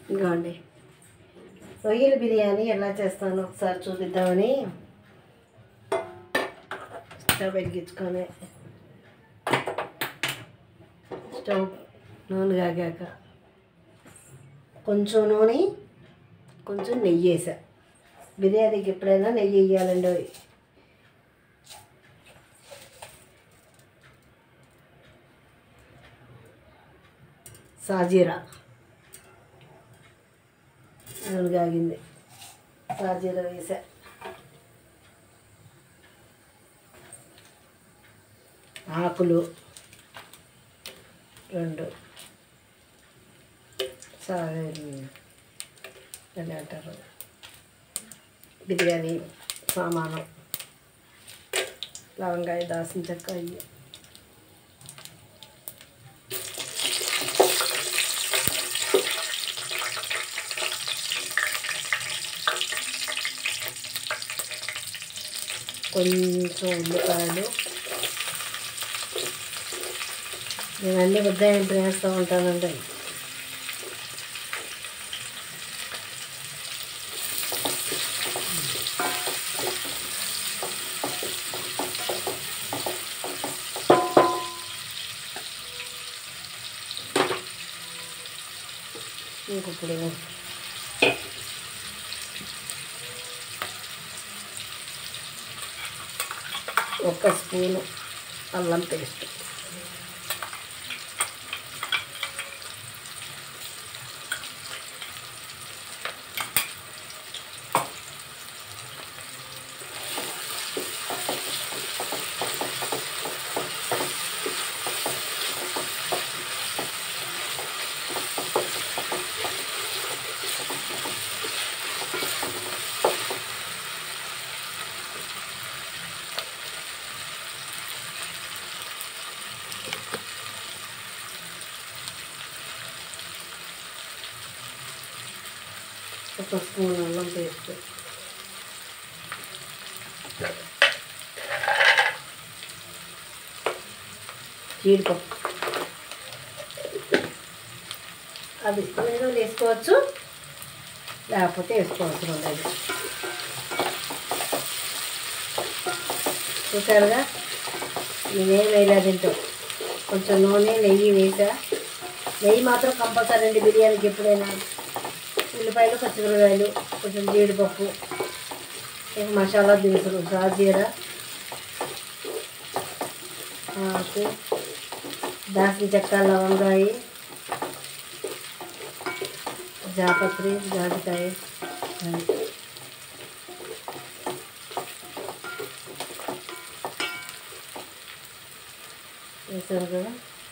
ఇదిగోండి రొయ్యల బిర్యానీ ఎలా చేస్తానో ఒకసారి చూపిద్దామని స్టవ్ వెలిగించుకొని స్టవ్ నూనె కాగాక కొంచెం నూనె కొంచెం నెయ్యి వేసా బిర్యానీకి ఎప్పుడైనా నెయ్యి వేయాలండి అవి సాజీరా నూనె కాగింది సాజీరా వేసా ఆకులు రెండు సా అని అంటారు బిర్యానీ సామాను లవంగాయ దాసిన చెక్క అయ్యి కొంచెం ఉల్లిపాయలు నేను అన్ని ఉద్దాయం వేస్తూ ఉంటానండి ఇంకొప్పుడు ఒక స్పూను అల్లం పేస్ట్ ఒక స్పూన్ అల్లం పేస్ట్ జీడిపప్పు అది ఇష్టమైన వేసుకోవచ్చు లేకపోతే వేసుకోవసరం లేదు చూసారుగా నేనేం వేయలేదు దీంట్లో కొంచెం నూనె నెయ్యి వేసా నెయ్యి మాత్రం కంపల్సరీ అండి బిర్యానీకి ఎప్పుడైనా ఉల్లిపాయలు పచ్చిమిరకాయలు కొంచెం జీడిపప్పు ఇంకా మసాలా దినుసులు సాజీర ఆకు దాసిన చెక్క లవంగాయ జాపత్రి జాజికాయ అది. వేసారు కదా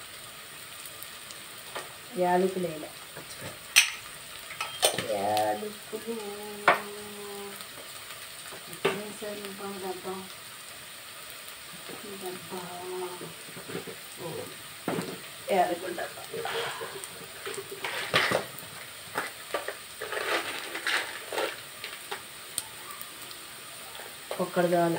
యాలకులు వేయాలి యాలకులు వేసారు డబ్బా డబ్బా యాలకుల డబ్బా ఒక్కడు కావాలి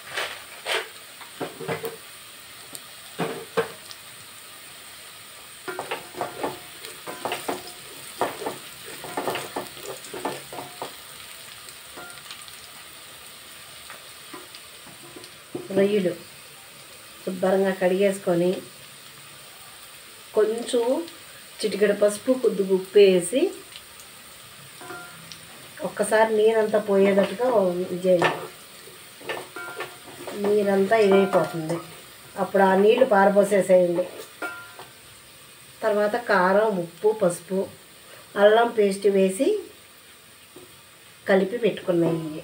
రొయ్యలు శుభ్రంగా కడిగేసుకొని కొంచెం చిటికెడు పసుపు కొద్దిగా ఉప్పు వేసి ఒక్కసారి నీరంతా పోయేటట్టుగా ఇది చేయాలి నీరంతా ఇదైపోతుంది అప్పుడు ఆ నీళ్లు పారబోసేసేయండి తర్వాత కారం ఉప్పు పసుపు అల్లం పేస్ట్ వేసి కలిపి పెట్టుకున్నాయి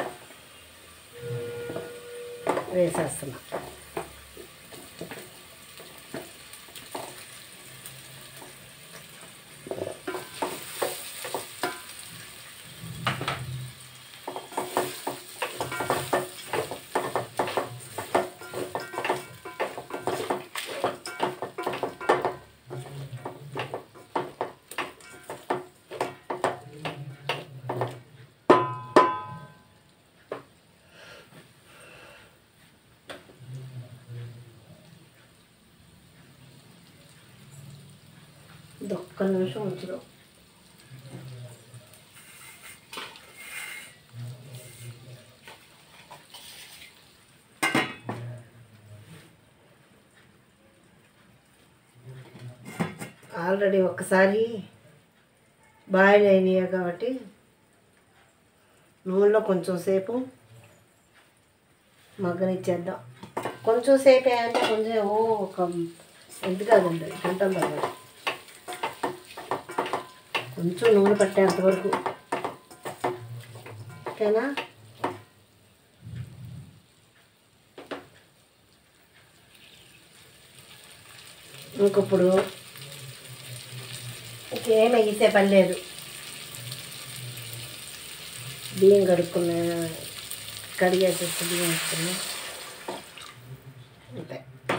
వేసేస్తున్నా ఇది ఒక్క నిమిషం ఉంచుదాం ఆల్రెడీ ఒక్కసారి బాయిల్ అయినాయి కాబట్టి నూనెలో కొంచెం సేపు మగ్గనిచ్చేద్దాం కొంచెం సేపే అంటే కొంచెం ఓ ఒక ఎంత కాదండి గంట పర్లేదు కొంచెం నూనె పట్టేంత వరకు ఓకేనా ఇంకప్పుడు ఇంకేం ఎగిసే పని లేదు బియ్యం కడుక్కున్నా కడిగేసేసి బియ్యం వేసుకున్నా అంతే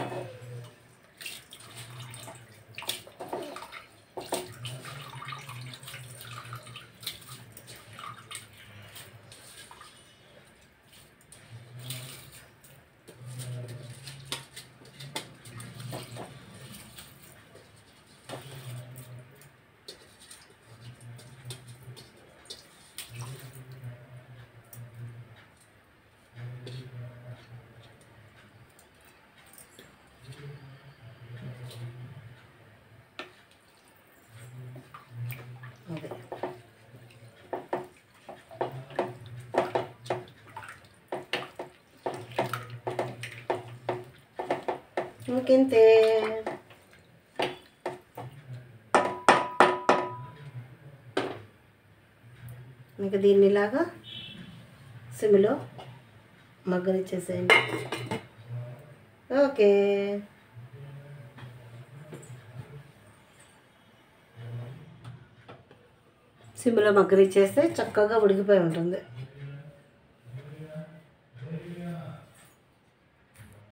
అదే ఇంకింతే ఇంకా దీన్ని ఇలాగా సిమ్లో మగ్గనిచ్చేసేయండి ఓకే సిమ్లో మగ్గనిచ్చేస్తే చక్కగా ఉడికిపోయి ఉంటుంది